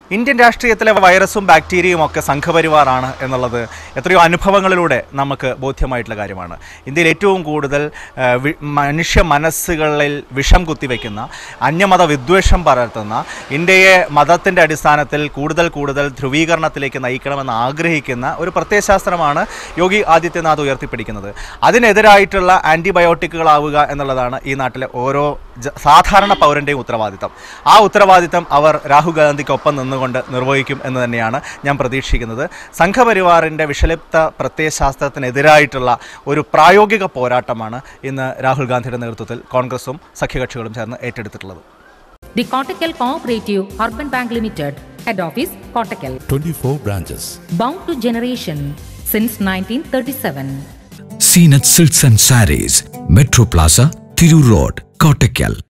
Indian രാഷ്ട്രീയത്തിലെ വൈറസും ബാക്ടീരിയയും ഒക്കെ സംഘപരിവാറാണ് എന്നുള്ളത് എത്രയോ അനുഭവങ്ങളിലൂടെ നമുക്ക് ബോധ്യമായിട്ടുള്ള കാര്യമാണ് ഇന്ത്യയിൽ ഏറ്റവും കൂടുതൽ ആ, വി- മനുഷ്യ മനസ്സുകളിൽ വിഷം കുത്തിവെക്കുന്ന അന്യമത വിദ്വേഷം പരത്തുന്ന ഇന്ത്യയെ മതത്തിൻ്റെ അടിസ്ഥാനത്തിൽ കൂടുതൽ കൂടുതൽ ധ്രുവീകരണത്തിലേക്ക് നയിക്കണമെന്ന് ആഗ്രഹിക്കുന്ന ഒരു പ്രത്യയശാസ്ത്രമാണ് യോഗി ആദിത്യനാഥ് ഉയർത്തിപ്പിടിക്കുന്നത് അതിനെതിരായിട്ടുള്ള ആൻറ്റിബയോട്ടിക്കുകളാവുക എന്നുള്ളതാണ് ഈ നാട്ടിലെ ഓരോ ജ- സാധാരണ പൗരൻ്റെയും ഉത്തരവാദിത്തം ആ ഉത്തരവാദിത്തം അവർ രാഹുൽ ഗാന്ധിക്കൊപ്പം നിന്നുകൊണ്ട് നിർവഹിക്കും എന്ന് തന്നെയാണ് ഞാൻ പ്രതീക്ഷിക്കുന്നത് സംഘപരിവാറിൻ്റെ വിഷലിപ്ത പ്രത്യയശാസ്ത്രത്തിനെതിരായിട്ടുള്ള ഒരു പ്രായോഗിക പോരാട്ടമാണ് ഇന്ന് രാഹുൽ ഗാന്ധിയുടെ നേതൃത്വത്തിൽ കോൺഗ്രസും സഖ്യകക്ഷികളും ചേർന്ന് ഏറ്റെടുത്തിട്ടുള്ളത് The Kottakkal Cooperative Urban Bank Limited, Head Office, Kottakkal. 24 branches. Bound to generation since 1937. Zeenath silks and saris metro plaza Tirur road Kottakkal